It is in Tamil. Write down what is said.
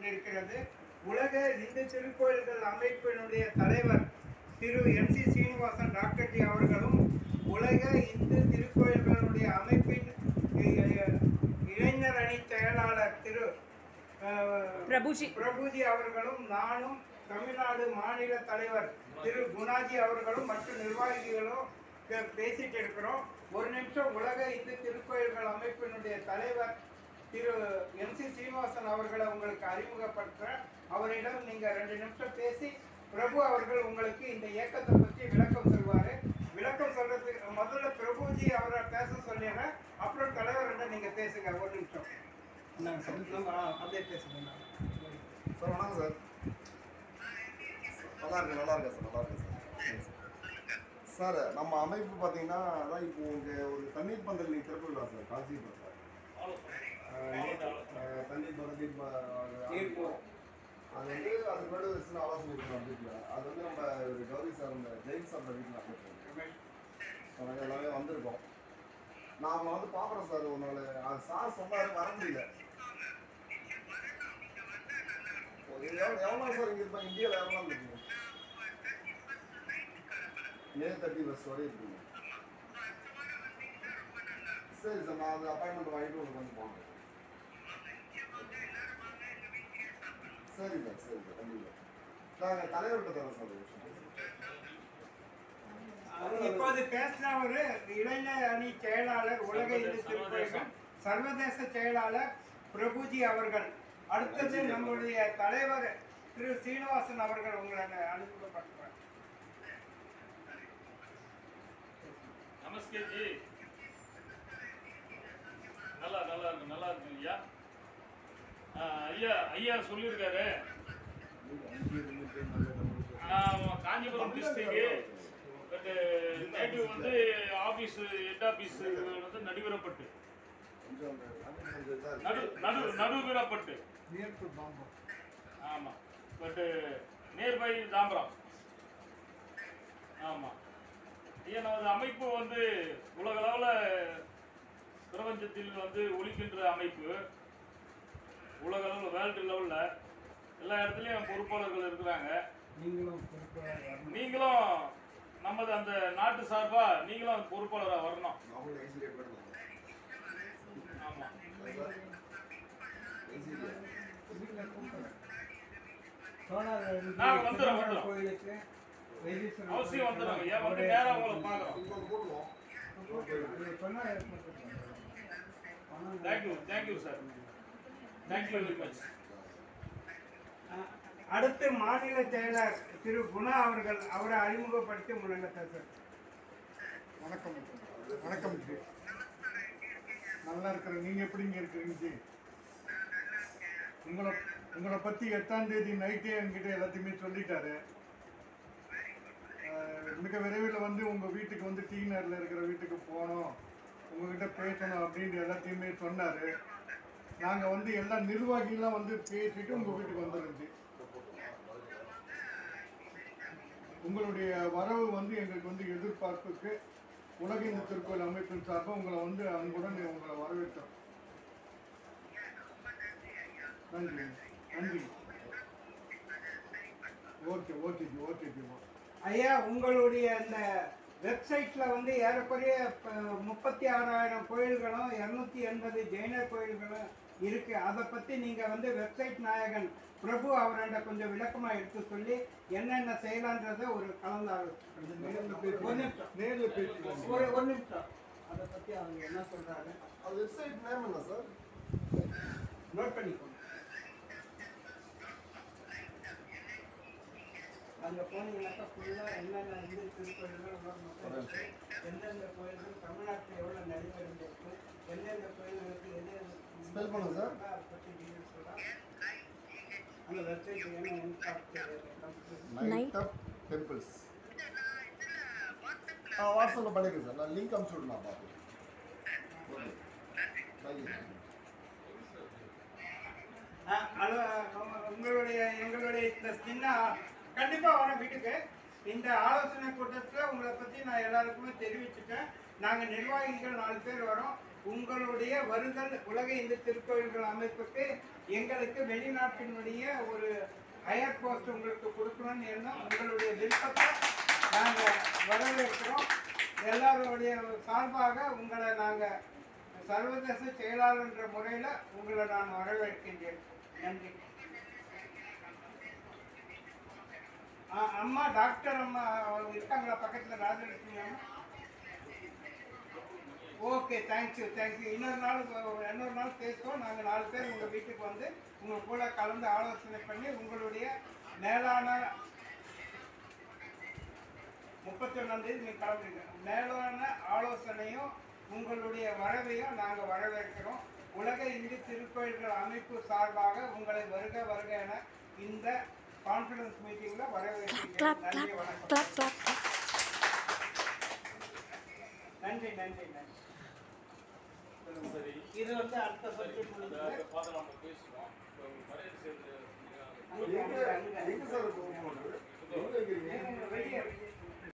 கொண்டிருக்கிறது உலக இந்து திருக்கோயில்கள் அமைப்பினுடைய தலைவர் Thiru M C Srinivasan doctor ji அவர்களும் உலக இந்து திருக்கோயில்களுடைய அமைப்பின் இ- இளைஞர் அணி செயலாளர் திரு அஹ், பிரபுஜி பிரபுஜி அவர்களும் நானும் தமிழ்நாடு மாநில தலைவர் திரு குணாஜி அவர்களும் மற்றும் நிர்வாகிகளும் பே- பேசிட்டு இருக்கிறோம் ஒரு நிமிஷம் உலக இந்து திருக்கோயில்கள் அமைப்பினுடைய தலைவர் திரு எம் சி சீனிவாசன் அவர்களை உங்களுக்கு அறிமுகப்படுத்துறேன் அவரிடம் நீங்க ரெண்டு நிமிஷம் பேசி பிரபு அவர்கள் உங்களுக்கு இந்த இயக்கத்தை பற்றி விளக்கம் சொல்வாரு விளக்கம் சொல்றதுக்கு முதல்ல பிரபுஜி அவரை பேச சொல்லிடுறேன் அப்புறம் தலைவர்கிட்ட நீங்க பேசுங்க ஒரு நிமிஷம் இந்தாங்க சார். நம்ம, ஆ, அப்படியே பேசுங்க சார் வணக்கம் சார் நல்லா இருக்கு நல்லா இருக்கு சார் நல்லா இருக்கு சார் சார் நம்ம அமைப்பு பார்த்தீங்கன்னா அதான் இப்போ உங்க ஒரு தண்ணீர் பந்தல் நீ திறப்புவிழா சார் காஞ்சிபுரம் சார் அஹ் தண்ணீர் பந்தல் ஈர்ப்பு. அது வந்து அதுக்கு முன்னாடி ஒரு சின்ன ஆலோசனை கொடுக்கணும் வீட்டில் அது வந்து நம்ம ஒரு கௌரி சார் இந்த ஜெயின் சார் வீட்டில் அமைச்சிருக்கோம் நாங்கள் எல்லாமே வந்திருக்கோம் நான் அவங்களை வந்து பார்க்குறேன் சார் ஒரு நாள் அது சார் சொன்னாரு வர முடியல எவ்வளோ எவ்வளோ நாள் சார் இங்கே இருப்பாங்க இந்தியாவில் எவ்வளோ நாள் இருக்கீங்க மே தேர்ட்டி ஃபஸ்ட் வரை இருக்கீங்க சரி சார் நான் அந்த அப்பாயின்மெண்ட் வாங்கிட்டு உங்களுக்கு வந்து போனேன் சரி சார் சரி சார் கண்டிப்பாக நாங்கள் தலைவர்கிட்ட தரோம் சார் ஒரு விஷயம். இப்போது பேசினவர் இளைஞர் அணி செயலாளர் உலக இந்து திருக்கோயில்கள் சர்வதேச செயலாளர் பிரபுஜி அவர்கள் அடுத்தது நம்முடைய தலைவர் திரு சீனிவாசன் அவர்கள் உங்களை அறிமுகப்படுத்துவார் நமஸ்தே ஜி நல்லா நல்லா இருக்கு நல்லா இருக்கு ஐயா ஆ, ஐயா ஐயா சொல்லியிருக்காரு ஆ, காஞ்சிபுரம் டிஸ்ட்ரிக்ட் பட் நேட்டிவ் வந்து ஆபீஸ் ஹெட் ஆபீஸ் வந்து நடுவரப்பட்டு கொஞ்சம் அந்த கொஞ்சம் இதா இருக்கு. நடு நடு நடுவரப்பட்டு ஆமாம் பட்டு நியர்பை தாம்பரம் ஆமாம் ஐயா நமது அமைப்பு வந்து உலகளவில் பிரபஞ்சத்தில் வந்து ஒழிக்கின்ற அமைப்பு உலகளவில் வேர்ல்டு லெவலில் எல்லா இடத்துலையும் பொறுப்பாளர்கள் இருக்கிறாங்க நீங்களும் பொறுப்பாளர் வரணும். நீங்களும் நமது அந்த நாட்டு சார்பாக நீங்களும் பொறுப்பாளராக வரணும் நாமளும் ACA போயிடலாம். ஆமாம் அது சார், ACA. நாங்க வந்துடுறோம், வந்துடுறோம். கோயிலுக்கு வைத்தீஸ்வரர் அவசியம் வந்துடுறோம் ஐயா வந்து அவருடைய- நேராக உங்களை பார்க்குறோம் இப்போ போடுவோம் இது சொன்னா ஏற்பட்டுருக்கும். பணம் thank you thank you sir thank you very much அஹ், அடுத்து மாநில செயலர் திரு குணா அவர்கள் அவரை அறிமுகப்படுத்தி முன்னாடி பேசுறார் வணக்கம் வணக்கம் ஜி நல்லா இருக்கிறேன் நீங்க எப்படிங்க இருக்கிறீங்க ஜி உங்களை உங்களை பத்தி எட்டாம் தேதி நைட்டே என்கிட்ட எல்லாத்தையுமே சொல்லிட்டாரு அஹ், மிக விரைவில் வந்து உங்க வீட்டுக்கு வந்து டி நகர்ல இருக்கிற வீட்டுக்கு போகணும் உங்ககிட்ட பேசணும் அப்படின்னு எல்லாத்தையுமே சொன்னாரு நாங்க வந்து எல்லா நிர்வாகிகளாம் வந்து பேசிட்டு உங்க வீட்டுக்கு வந்துடுறோம் ஜி உங்களுடைய வரவு வந்து எங்களுக்கு வந்து எதிர்பார்ப்புக்கு உலக இந்து திருக்கோயில் அமைப்பின் சார்பாக உங்களை வந்து அன்புடன் உங்களை வரவேற்றோம் நன்றி நன்றி okay okay ji okay ji okay ஐயா உங்களுடைய அந்த வெப்சைட்ல வந்து ஏறக்குறைய ப- முப்பத்தி ஆறாயிரம் கோயில்களும் இருநூத்தி எண்பது ஜெயின கோயில்களும் இருக்கு அதை பத்தி நீங்க வந்து வெப்சைட் நாயகன் பிரபு அவர்கிட்ட கொஞ்சம் விளக்கமா எடுத்து சொல்லி என்னென்ன செய்யலான்றத ஒரு கலந்தாலோசனை நேர்ல ஒரு பேசி நிமிஷம் நேர்ல பேசிக்கலாம் ஒரு ஒரு நிமிஷம் அதை பத்தி அவங்க என்ன சொல்றாங்க அது வெப்சைட் நேம் என்ன சார் நோட் பண்ணிக்கோங்க அங்க போனீங்கன்னாக்கா ஃபுல்லா என்னென்ன இந்து திருக்கோயில்கள் உலக மக்கள் எந்தெந்த கோயில்கள் தமிழ்நாட்டில் எவ்வளவு நடைபெறுந்திருக்கு எந்தெந்த கோயில்களுக்கு எது எது Spell பண்ணுங்க சார். அதை பத்தி டீடைல்ஸ் சொல்லலாம் அந்த வெப்சைட் என்ன இன்ஸ்டாக்ட் நைட் ஆஃப் டெம்பிள்ஸ் ஆ வாட்ஸ்அப்பில் பண்ணிக்கிறேன் சார் நான் லிங்க் அனுப்பிச்சு விடுறேன் நான் பார்த்து ஓகே தேங்க்யூ ஹலோ உங்களுடைய எங்களுடைய இந்த சின்ன கண்டிப்பா வரேன் வீட்டுக்கு இந்த ஆலோசனை கூட்டத்தில் உங்களை பத்தி நான் எல்லாருக்குமே தெரிவிச்சுட்டேன் நாங்க நிர்வாகிகள் நாலு பேர் வரோம் உங்களுடைய வருதல் உலக இந்து திருக்கோயில்கள் அமைப்புக்கு எங்களுக்கு வெளிநாட்டினுடைய ஒரு ஹையர் போஸ்ட் உங்களுக்கு கொடுக்கணும்னு எண்ணம் உங்களுடைய விருப்பத்தை நாங்கள் வரவேற்கிறோம் எல்லாருடைய சார்பாக உங்களை நாங்கள் சர்வதேச செயலாளர் என்ற முறையில் உங்களை நான் வரவேற்கின்றேன் நன்றி ஆ, அம்மா டாக்டர் அம்மா அவங்க இருக்காங்களா பக்கத்தில் ராஜலட்சுமி அம்மா ஓகே தேங்க்யூ தேங்க்யூ இன்னொரு நாள் உ- இன்னொரு நாள் பேசுவோம் நாங்கள் நாலு பேர் உங்கள் வீட்டுக்கு வந்து உங்கள் கூட கலந்து ஆலோசனை பண்ணி உங்களுடைய மேலான முப்பத்தி ஒன்றாம் தேதி நீங்கள் கிளம்புறீங்க மேலான ஆலோசனையும் உங்களுடைய வரவையும் நாங்கள் வரவேற்கிறோம் உலக இந்து திருக்கோயில்கள் அமைப்பு சார்பாக உங்களை வருக வருக என இந்த கான்ஃபரன்ஸ் மீட்டிங்கில் வரவேற்கிறேன் நன்றி வணக்கம் clap, clap, clap. நன்றி நன்றி நன்றி சரி இது வந்து அடுத்த சப்ஜெக்ட் அந்த முடிஞ்சது பார்த்து நம்ம பேசுவோம் இப்போ மரியாதை செய்து எங்க எங்க சார் இப்போ